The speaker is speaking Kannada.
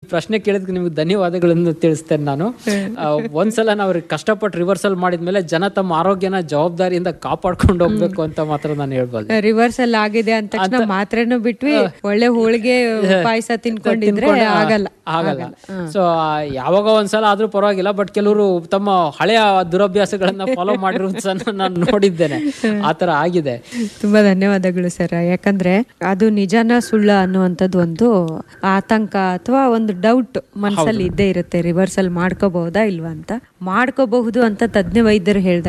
ಪ್ರಶ್ನೆ ಕೇಳಿದ್ಕೆ ನಿಮ್ಗೆ ಧನ್ಯವಾದಗಳನ್ನು ತಿಳಿಸ್ತೇನೆ ನಾನು ಆ, ಒಂದ್ಸಲ ನಾವು ಕಷ್ಟಪಟ್ಟು ರಿವರ್ಸಲ್ ಮಾಡಿದ್ಮೇಲೆ ಜನ ತಮ್ಮ ಆರೋಗ್ಯನ ಜವಾಬ್ದಾರಿಯಿಂದ ಕಾಪಾಡ್ಕೊಂಡು ಹೋಗ್ಬೇಕು ಅಂತ ಮಾತ್ರ ನಾನು ಹೇಳ್ಬೋದು ರಿವರ್ಸಲ್ ಆಗಿದೆ ಅಂದ ತಕ್ಷಣ ಮಾತ್ರೆನೂ ಬಿಟ್ವಿ ಒಳ್ಳೆ ಹೋಳಿಗೆ ಪಾಯಸ ತಿನ್ಕೊಂಡಿದ್ರೆ ತಿನ್ಕೊಂಡು, ಆ, ಆಗಲ್ಲ ಆಗಲ್ಲ ಸೊ ಯಾವಾಗ ಒಂದ್ಸಲ ಆದ್ರೂ ಪರವಾಗಿಲ್ಲ ಬಟ್ ಕೆಲವರು ತಮ್ಮ ಹಳೆಯ ದುರಭ್ಯಾಸಗಳನ್ನ ಫಾಲೋ ಮಾಡಿರೋದನ್ನ ನಾನು ನೋಡಿದ್ದೇನೆ ಆತರ ಆಗಿದೆ ತುಂಬಾ ಧನ್ಯವಾದಗಳು ಸರ್ ಯಾಕಂದ್ರೆ ಅದು ನಿಜಾನ ಸುಳ್ಳ ಅನ್ನುವಂಥದ್ದು ಒಂದು ಆತಂಕ ಅಥವಾ ಒಂದು ಡೌಟ್ ಮನಸ್ಸಲ್ಲಿ ಇದ್ದೇ ಇರುತ್ತೆ ರಿವರ್ಸಲ್ ಮಾಡ್ಕೋಬಹುದಾ ಇಲ್ವಾ ಅಂತ ಮಾಡ್ಕೋಬಹುದು ಅಂತ ತಜ್ಞ ವೈದ್ಯರು ಹೇಳಿದಾಗ